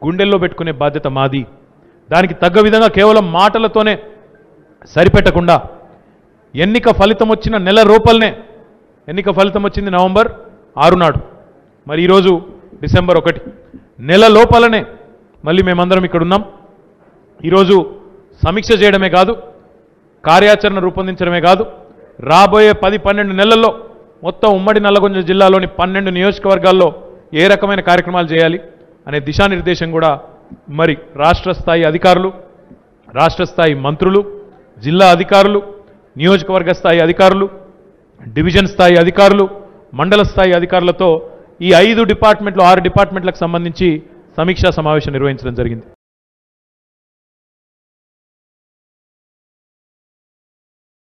గుండెల్లో పెట్టుకునే బాధ్యత మాది దానికి తగ్గ విధంగా కేవలం మాటలతోనే సరిపెట్టకుండా ఎన్నిక ఫలితం వచ్చిన నెల రూపలనే ఎన్నిక ఫలితం వచ్చింది నవంబర్ ఆరు నాడు మరి ఈరోజు డిసెంబర్ ఒకటి నెల లోపలనే మళ్ళీ మేమందరం ఇక్కడ ఉన్నాం ఈరోజు సమీక్ష చేయడమే కాదు కార్యాచరణ రూపొందించడమే కాదు రాబోయే పది పన్నెండు నెలల్లో మొత్తం ఉమ్మడి నల్లగొండ జిల్లాలోని పన్నెండు నియోజకవర్గాల్లో ఏ రకమైన కార్యక్రమాలు చేయాలి అనే దిశానిర్దేశం కూడా మరి రాష్ట్ర స్థాయి అధికారులు రాష్ట్ర స్థాయి మంత్రులు జిల్లా అధికారులు నియోజకవర్గ స్థాయి అధికారులు డివిజన్ స్థాయి అధికారులు మండల స్థాయి అధికారులతో ఈ ఐదు డిపార్ట్మెంట్లు ఆరు డిపార్ట్మెంట్లకు సంబంధించి సమీక్షా సమావేశం నిర్వహించడం జరిగింది